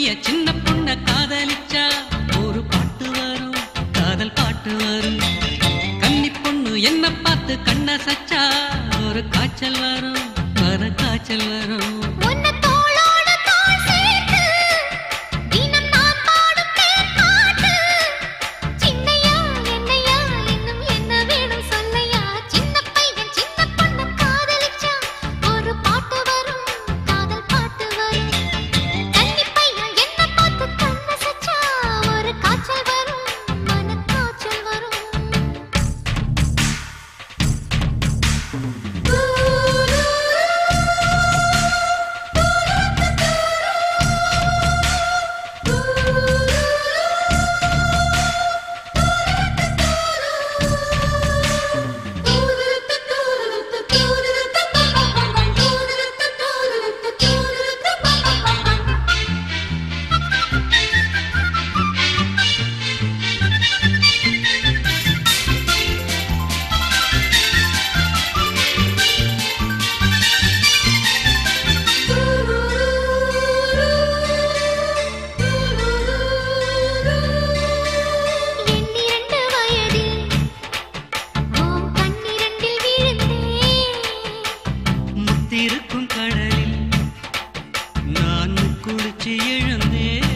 பையன் சின்ன பொண்ண காதலிச்சா ஒரு பாட்டு வரும் காதல் பாட்டு வரும் கன்னி பொண்ணு என்ன பார்த்து கண்ண சச்சா ஒரு காய்ச்சல் வரும் மன காய்ச்சல் வரும் உன்னை தோளோடு தோள் சேர்த்து, தினம் நான் பாடும் தேன் பாட்டு. சின்னையா, என்னையா, இன்னும் என்ன வேணும் சொல்லையா? சின்ன பையன் சின்ன பொண்ணு காதலிச்சா, ஒரு பாட்டு வரும், காதல் பாட்டு வரும். கன்னி பையன் என்ன பார்த்து கண்ண சச்சா, ஒரு காய்ச்சல் வரும், மனக்காய்ச்சல் வரும். எண்ணிரண்டு வயதில் ஓம் கண்ணிரண்டில் விழுந்தேன் முத்திருக்கும் கடலில் நான் குளிச்சு எழுந்தேன்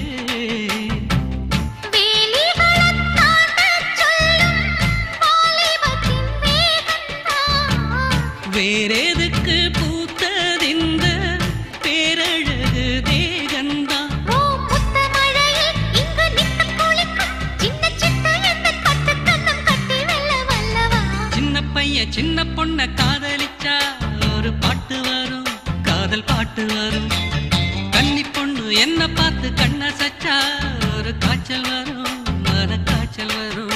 வேலிகளத் தாண்டச் சொல்லும் வாலிபத்தின் வேகந்தான். வேறெதுக்கு பூத்ததிந்த பேரழகு தேகந்தான் ஓ முத்த மழையில் இங்கு நித்தம் குளிக்கும் சின்ன சிட்டு எந்தன் பட்டுக் கன்னம் கட்டி வெல்ல வல்லவா. சின்ன பையன் சின்ன பொண்ண காதலிச்சா ஒரு பாட்டு வரும் காதல் பாட்டு வரும் கன்னி பொண்ணு என்ன பார்த்து கண்ண சச்சா ஒரு காய்ச்சல் வரும் மன காய்ச்சல் வரும்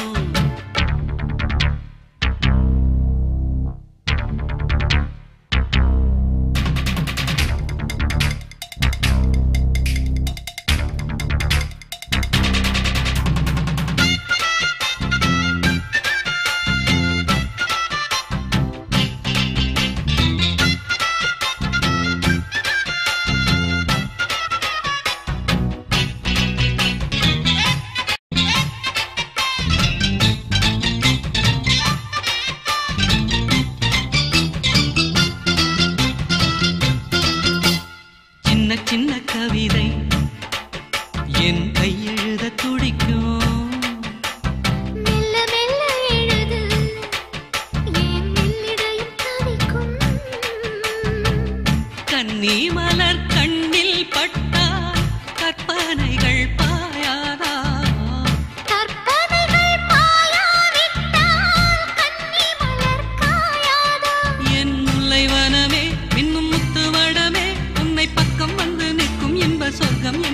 சின்ன சின்ன கவிதை என் கையெழுத துடிக்கும் மெல்ல மெல்ல எழுது என் மெல்லிடையும் தவிக்கும் கன்னி மலர் கண்ணில் பட்டால் கற்பனைகள் பாயாதா கற்பனைகள் பாயாவிட்டால் கன்னி மலர் காயாதா என் முல்லை வனமே மின்னும் முத்து வடமே உன்னை பக்கம் வந்து நிற்கும் இன்ப சொர்க்கம்